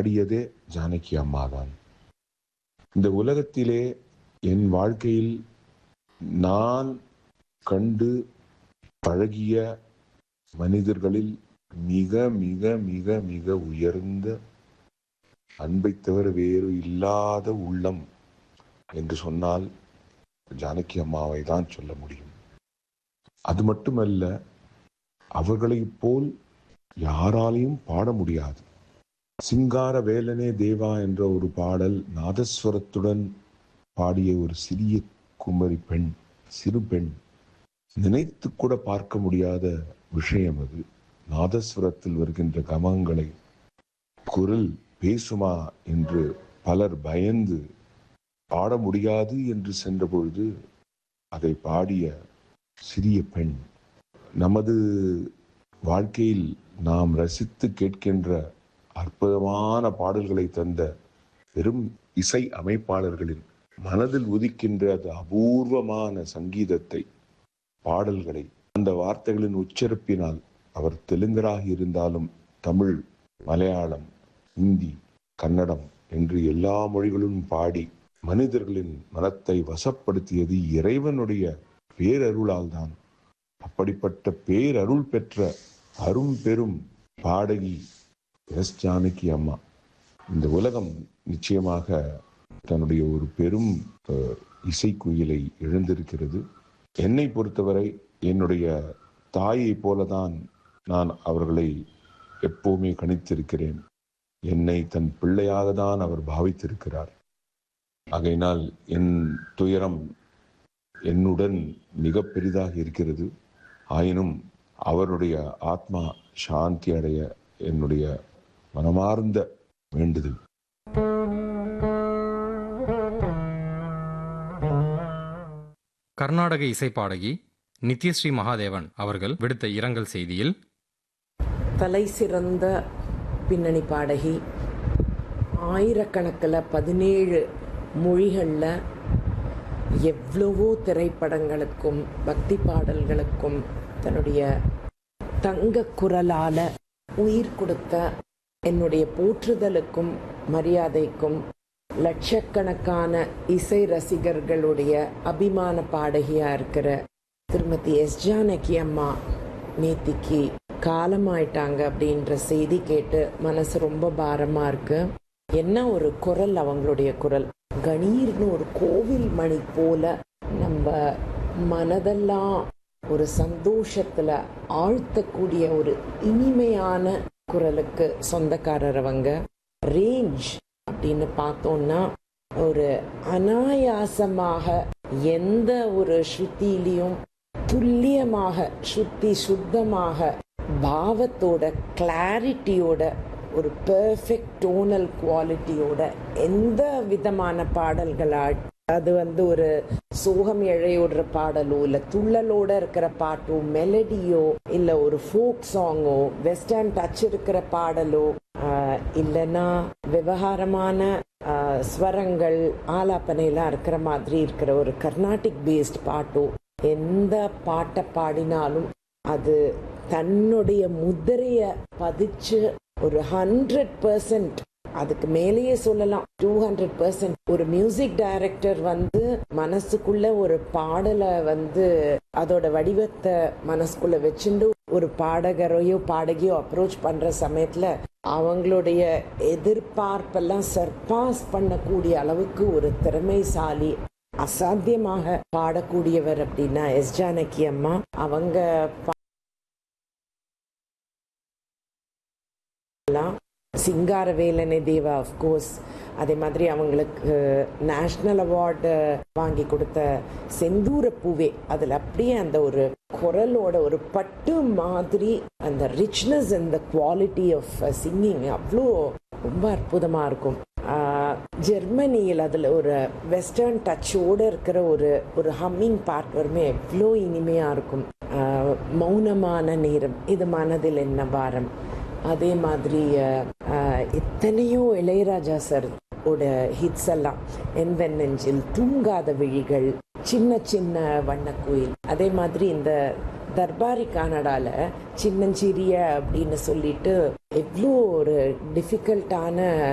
பாடியதே ஜானகி அம்மாதான் இந்த உலகத்திலே என் வாழ்க்கையில் நான் கண்டு பழகிய மனிதர்களில் மிக மிக மிக மிக உயர்ந்த அன்பை தவிர வேறு இல்லாத உள்ளம் என்று சொன்னால் ஜானகி அம்மாவை தான் சொல்ல முடியும் அது மட்டுமல்ல அவர்களைப் போல் யாராலையும் பாட முடியாது சிங்கார வேலனே தேவா என்ற ஒரு பாடல் நாதஸ்வரத்துடன் பாடிய ஒரு சிறிய குமரி பெண் சிறு பெண் நினைத்து கூட பார்க்க முடியாத விஷயம் அது நாதஸ்வரத்தில் வருகின்ற கமங்களை குரல் பேசுமா என்று பலர் பயந்து பாட முடியாது என்று சென்ற பொழுது அதை பாடிய சிறிய பெண் நமது வாழ்க்கையில் நாம் ரசித்து கேட்கின்ற அற்புதமான பாடல்களை தந்த பெரும் இசை அமைப்பாளர்களின் மனதில் உதிக்கின்ற அது அபூர்வமான சங்கீதத்தை பாடல்களை அந்த வார்த்தைகளின் உச்சரிப்பினால் அவர் தெலுங்கராக இருந்தாலும் தமிழ் மலையாளம் இந்தி கன்னடம் என்று எல்லா மொழிகளும் பாடி மனிதர்களின் மனத்தை வசப்படுத்தியது இறைவனுடைய பேரருளால் தான் அப்படிப்பட்ட பேரருள் பெற்ற அரும் பெரும் பாடகி எஸ் ஜானகி அம்மா இந்த உலகம் நிச்சயமாக தன்னுடைய ஒரு பெரும் அஹ், இசைக்குயிலை இழந்திருக்கிறது என்னை பொறுத்தவரை என்னுடைய தாயை போலதான் நான் அவர்களை எப்பவுமே கணித்திருக்கிறேன் என்னை தன் பிள்ளையாக தான் அவர் பாவித்திருக்கிறார் ஆகையினால் என் துயரம் என்னுடன் மிக பெரிதாக இருக்கிறது ஆயினும் அவருடைய ஆத்மா சாந்தி அடைய என்னுடைய மனமார்ந்த வேண்டுதல் கர்நாடக இசைப்பாடகி நித்யஸ்ரீ மகாதேவன் அவர்கள் விடுத்த இரங்கல் செய்தியில் தலை சிறந்த பின்னணி பாடகி ஆயிரக்கணக்கில் பதினேழு மொழிகளில் எவ்வளவோ திரைப்படங்களுக்கும் பக்தி பாடல்களுக்கும் தன்னுடைய தங்க குரலால உயிர் கொடுத்த என்னுடைய போற்றுதலுக்கும் மரியாதைக்கும் லட்சக்கணக்கான இசை ரசிகர்களுடைய அபிமான பாடகியா இருக்கிற திருமதி எஸ் ஜானகி அம்மா நேத்திக்கு காலமாயிட்டாங்க அப்படின்ற செய்தி கேட்டு மனசு ரொம்ப பாரமா இருக்கு என்ன ஒரு குரல் அவங்களுடைய குரல் கணீர்னு ஒரு கோவில் மணி போல நம்ம மனதெல்லாம் ஒரு சந்தோஷத்துல ஆழ்த்தக்கூடிய ஒரு இனிமையான குரலுக்கு சொந்தக்காரர் அவங்க ரேஞ்ச் அப்படின்னு பார்த்தோம்னா ஒரு அனாயாசமாக எந்த ஒரு ஸ்ருதியிலையும் துல்லியமாக ஸ்ருதி சுத்தமாக பாவத்தோட கிளாரிட்டியோட ஒரு பெர்ஃபெக்ட் டோனல் குவாலிட்டியோட எந்த விதமான பாடல்களா அது வந்து ஒரு சோகம் இழையோடுற பாடலோ இல்ல துள்ளலோட இருக்கிற பாட்டோ மெலடியோ இல்ல ஒரு ஃபோக் சாங்கோ வெஸ்டர்ன் டச் இருக்கிற பாடலோ ஆஹ், இல்லைன்னா விவகாரமான ஆஹ், ஸ்வரங்கள் ஆலாப்பனையெல்லாம் இருக்கிற மாதிரி இருக்கிற ஒரு கர்நாடிக் பேஸ்ட் பாட்டோ எந்த பாட்டை பாடினாலும் அது தன்னுடைய முத்திரைய பதிச்சு ஒரு ஹண்ட்ரட் பர்சன்ட் அதுக்கு மேலேயே சொல்லலாம் டூ ஹண்ட்ரட் பர்சன்ட் ஒரு மியூசிக் டைரக்டர் வந்து மனசுக்குள்ள ஒரு பாடலை வந்து அதோட வடிவத்தை மனசுக்குள்ள வச்சுண்டு ஒரு பாடகரையோ பாடகியோ அப்ரோச் பண்ற சமயத்துல அவங்களுடைய எதிர்பார்ப்பெல்லாம் சர்பாஸ் பண்ணக்கூடிய அளவுக்கு ஒரு திறமைசாலி அசாத்தியமாக பாடக்கூடியவர் அப்படின்னா எஸ் ஜானகி அம்மா அவங்க எல்லாம் சிங்காரவேலனை தேவா கோர்ஸ் அதே மாதிரி அவங்களுக்கு நேஷ்னல் அவார்டு வாங்கி கொடுத்த செந்தூர பூவே அதில் அப்படியே அந்த ஒரு குரலோட ஒரு பட்டு மாதிரி அந்த ரிச்னஸ் அந்த குவாலிட்டி ஆஃப் சிங்கிங் அவ்வளோ ரொம்ப அற்புதமாக இருக்கும் ஆஹ், ஜெர்மனியில் அதில் ஒரு வெஸ்டர்ன் டச்சோடு இருக்கிற ஒரு ஒரு ஹம்மிங் பார்ட் வருமே எவ்வளோ இனிமையாக இருக்கும் ஆஹ், மௌனமான நேரம் இது மனதில் என்ன பாரம் அதே மாதிரி அஹ், அஹ், எத்தனையோ இளையராஜா சார் ஓட ஹிட்ஸ் எல்லாம் எந்த நெஞ்சில் தூங்காத விழிகள் சின்ன சின்ன வண்ணக்குயில் அதே மாதிரி இந்த தர்பாரி கனடால சின்னஞ்சிறிய அப்படின்னு சொல்லிட்டு எவ்வளோ ஒரு டிஃபிகல்ட்டான